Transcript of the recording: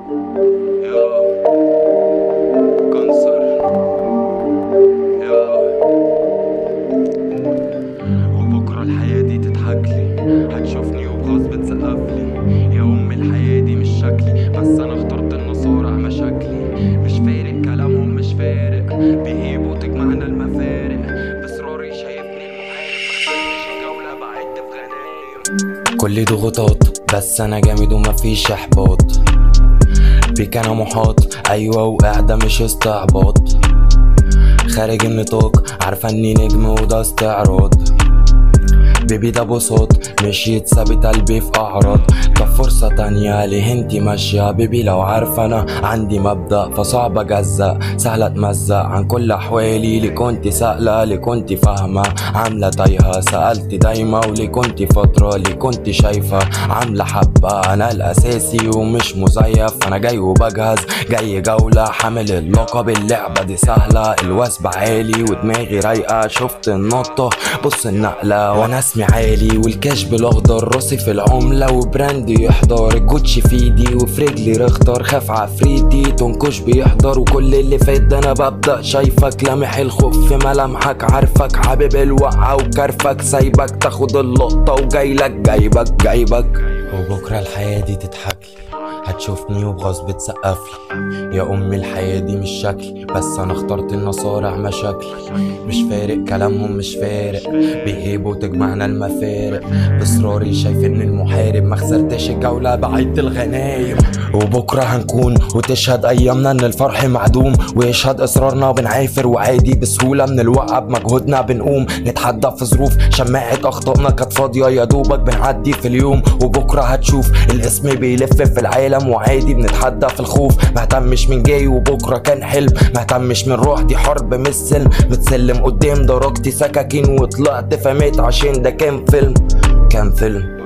يا كانسر يا وبكرة الحياة دي تضحكلي هتشوفني وبغصب تسقفلي يا أم الحياة دي مش شكلي بس أنا اخترت النصارع مشاكلي مش فارق كلامهم مش فارق بيهيبوا تجمعنا المفارق بإصراري شايفني المحارب مخسرتش الجولة بعد في غنايم كل ضغوطات بس انا جامد ومفيش احباط بيك انا محاط ايوه وقاعدة مش استعباط خارج النطاق عارفة اني نجم وده استعراض بيبي ده بساط مش يتثبت قلبي في اعراض طب فرصة تانية ليه انتي ماشية بيبي لو عارفة انا عندي مبدأ فصعب اجزأ سهلة اتمزق عن كل احوالي ليه كنت سائلة ليه كنت فاهمة عاملة تايهة سألت دايما وليه كنت فترة ليه كنت شايفة عاملة حبة انا الاساسي ومش مزيف انا جاي وبجهز جاي جولة حامل اللقب اللعبة دي سهلة الوثب عالي ودماغي رايقة شفت النطة بص النقلة وانا اسمي عالي والكاش بالاخضر راسي في العملة وبراندي يحضر الجوتشي في ايدي وفي رجلي رختر خاف عفريتي تنكش بيحضر وكل اللي فات ده انا ببدأ شايفك لامح الخوف في ملامحك عارفك حابب الوقعة وكرفك سايبك تاخد اللقطة وجايلك جايبك جايبك وبكرة الحياة دي تضحكلي هتشوفني وبغصب تسقفلي يا أم الحياة دي مش شكلي بس أنا اخترت النصارع مشاكلي مش فارق كلامهم مش فارق بيهيبوا تجمعنا المفارق بإصراري شايف إن المحارب ما خسرتش الجولة بعيد الغنايم وبكرة هنكون وتشهد أيامنا إن الفرح معدوم ويشهد إصرارنا بنعافر وعادي بسهولة من الوقعة بمجهودنا بنقوم نتحدى في ظروف شماعة أخطائنا كانت فاضية يا دوبك بنعدي في اليوم وبكرة هتشوف الاسم بيلف في العالم وعادي بنتحدى في الخوف مهتمش من جاي وبكرة كان حلم مهتمش من روح دي حرب مش سلم متسلم قدام درجتي سكاكين وطلعت فميت عشان ده كان فيلم كان فيلم